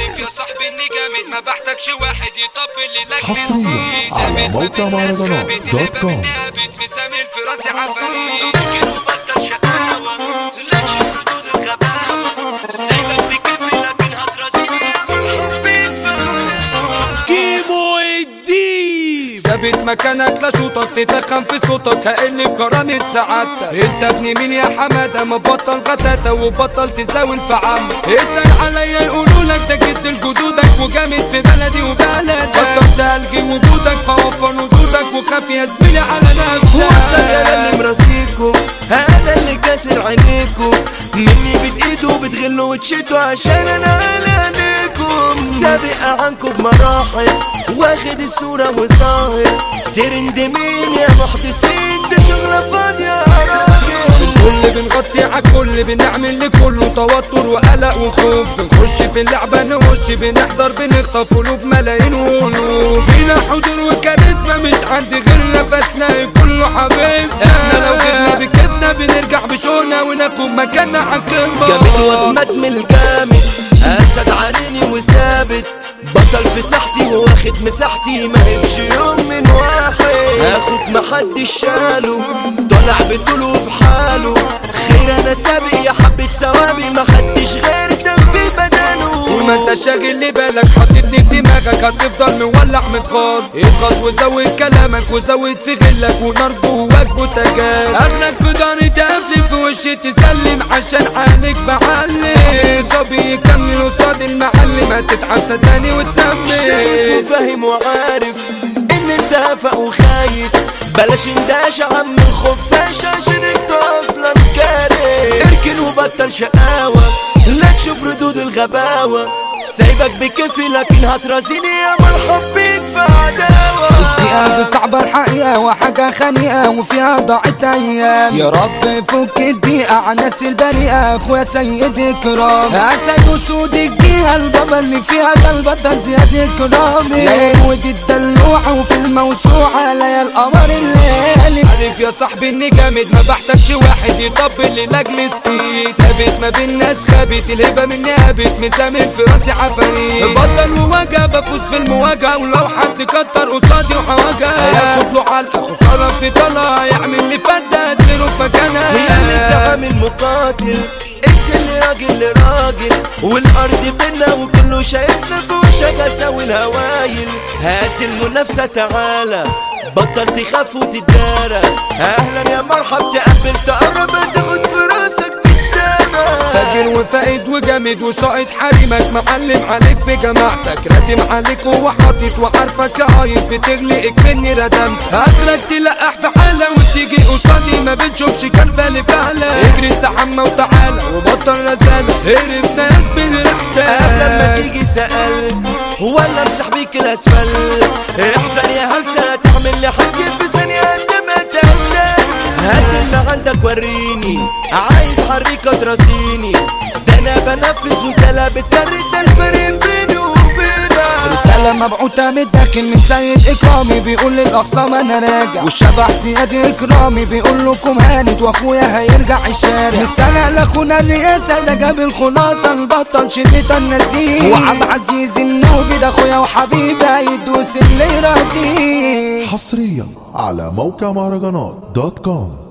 عارف يا صاحبي اني جامد ما بحتاجش واحد يطبل لي لاجل حصرياً الصيت على ثابت ما موقع بين ناس مهرجانات خابت دوت الهبة كوم. مني هابت مسامر في راسي عفاريت اركن وبطل شقاوة لا تشوف ردود الغباوة سايبك بكفي لكن هتراسيني يا من حبيت في هداوة كيمو الديب ثابت مكانك لا شوطك تتخن في صوتك هقل بكرامة سعادتك انت ابن مين يا حمادة ما بطل غتاتة وبطل تساوي في عمك اسأل عليا يقولوا لك ده جد لجدودك وجامد في بلدي وبلدك بطل تلغي وجودك فوفر ردودك وخاف يا زميلي على وصل انا اللي نفسك مراسيكو انا اللي كاسر عينيكو مني بتقيدوا بتغلوا وتشدوا عشان انا على عينيكم سابق عنكم بمراحل واخد الصورة وظاهر ترند مين يا محدثين دي شغلة فاضية يا راجل الكل بنغطي عالكل بنعمل لكله توتر وقلق وخوف بنخش في اللعبة نخش بنحضر بنخطف قلوب ملايين والوف فينا حضور وكاريزما مش عند غيرنا فتلاقي كله حبيب احنا لو غيرنا بكيفنا بنرجع بشونا وناخد مكاننا عالقمة جامد واجمد من الجامد اسد عاريني وثابت بطل في ساحتي واخد مساحتي ما هبش يوم من واحد هاخد محدش شاله طالع بطوله بحاله خير انا سابق يا حبة ثوابي ما خدتش غير ده في بداله طول ما انت شاغل لي بالك حاططني في دماغك هتفضل مولع متغاظ اتغاظ وزود كلامك وزود في غلك ونار جواك بوتاجاز اخرك في داري تقفلي في وشي تسلم عشان حالك بعلم صبي يكمل قصاد المعلم هتتعب صدقني شايف وتنمي وفاهم وعارف ان انت هفق وخايف بلاش انداش يا عم الخفاش عشان انت اصلا كاره اركن وبطل شقاوة لا تشوف ردود الغباوة سايبك بكفي لكن هترازيني يا مرحب بيك في عداوة الدقيقة دي صعبة الحقيقة وحاجة خنيقة وفيها ضاعت أيام يا رب فك الدقيقة على الناس البريئة أخويا سيد إكرام أسد وسود الجهة البابا اللي فيها ده البطل زياد إكرامي لا ودي الدلوعة وفي الموسوعة لا يا القمر الليالي عارف يا صاحبي إني جامد ما بحتاجش واحد يطبل لي لاجل السيد ثابت ما بين ناس خابت الهبة مني هابت مسامر في راسي عفاريت بطل وواجه بفوز في المواجهة ولو حد كتر قصادي وحواجه هياخد له علقة خسارة في طلع يعمل لي فردة اديله في مكانها هي اللي بتعامل مقاتل انسى اللي راجل لراجل والارض بينا وكله شايفنا في وشك اساوي الهوايل هات المنافسه تعالى بطل تخاف وتتدارى اهلا يا مرحب تقبل تقرب تاخد في راسك بالدانا فاجر وفائد وجامد وشايط حريمك معلم عليك في جماعتك راتم عليك وحاطط وعارفك عايز بتغلقك مني ردمت اخرك تلقح في حالة وتيجي قصادي ما بنشوفش كان فالي فعلا اجري استحمى وتعالى وبطل رسالة عرفناك من قبل لما ريحتك تيجي سألت ولا امسح بيك الاسفل احذر يا هلسة تعمل لي حزين في ثانية قد ما تقلل هات اللي عندك وريني عايز حريكة تراسيني ده انا بنفذ وانت لا بتكرر ده الفرق بيني وبينك رسالة مبعوثة من الداخل من سيد إكرامي بيقول للأخصام أنا راجع والشبح زياد إكرامي بيقول لكم هانت وأخويا هيرجع الشارع رسالة لأخونا الرئاسة ده جاب الخلاصة البطل شلة النسيم وعبد عزيز النوبي ده أخويا وحبيبي هيدوس اللي يرازيه حصريا على موقع مهرجانات دوت كوم